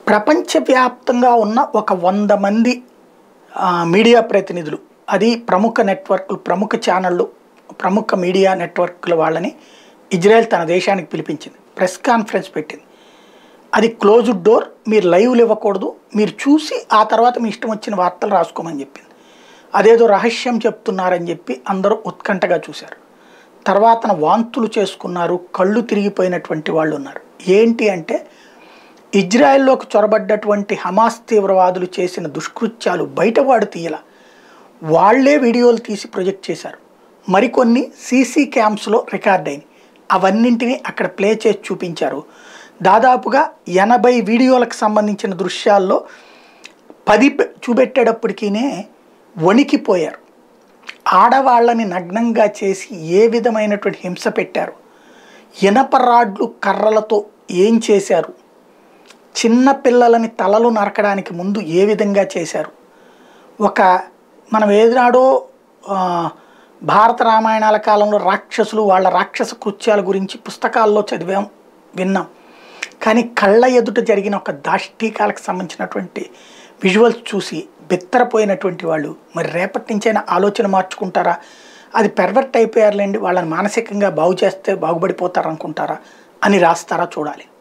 ప్రపంచవ్యాప్తంగా ఉన్న ఒక వంద మంది ఆ, మీడియా ప్రతినిధులు అది ప్రముఖ నెట్వర్క్లు ప్రముఖ ఛానళ్ళు ప్రముఖ మీడియా నెట్వర్క్ల వాళ్ళని ఇజ్రాయెల్ తన దేశానికి పిలిపించింది ప్రెస్ కాన్ఫరెన్స్ పెట్టింది అది క్లోజ్డ్ డోర్ మీరు లైవ్లు ఇవ్వకూడదు మీరు చూసి ఆ తర్వాత మీ ఇష్టం వచ్చిన వార్తలు రాసుకోమని చెప్పింది అదేదో రహస్యం చెప్తున్నారని చెప్పి అందరూ ఉత్కంఠగా చూశారు తర్వాత వాంతులు చేసుకున్నారు కళ్ళు తిరిగిపోయినటువంటి వాళ్ళు ఉన్నారు ఏంటి అంటే ఇజ్రాయెల్లోకి చొరబడ్డటువంటి హమాస్ తీవ్రవాదులు చేసిన దుష్కృత్యాలు బయటవాడు తీయల వాళ్లే వీడియోలు తీసి ప్రొజెక్ట్ చేశారు మరికొన్ని సీసీ క్యామ్స్లో రికార్డ్ అయినాయి అవన్నింటినీ అక్కడ ప్లే చేసి చూపించారు దాదాపుగా ఎనభై వీడియోలకు సంబంధించిన దృశ్యాల్లో పది పె- చూపెట్టేటప్పటికీనే వణికిపోయారు ఆడవాళ్ళని నగ్నంగా చేసి ఏ విధమైనటువంటి హింస పెట్టారు ఇనప రాడ్లు కర్రలతో ఏం చేశారు చిన్న పిల్లలని తలలు నరకడానికి ముందు ఏ విధంగా చేశారు ఒక మనం ఏనాడో ఆ, భారత రామాయణాల కాలంలో రాక్షసులు వాళ్ళ రాక్షస కృత్యాల గురించి పుస్తకాల్లో చదివాం విన్నాం కానీ కళ్ళ ఎదుట జరిగిన ఒక దాష్టీకాలకు సంబంధించినటువంటి విజువల్స్ చూసి బిత్తరపోయినటువంటి వాళ్ళు మరి రేపటి నుంచైనా ఆలోచన మార్చుకుంటారా అది పెర్వర్ట్ అయిపోయారులేండి వాళ్ళని మానసికంగా బాగు చేస్తే బాగుపడిపోతారు అనుకుంటారా అని రాస్తారా చూడాలి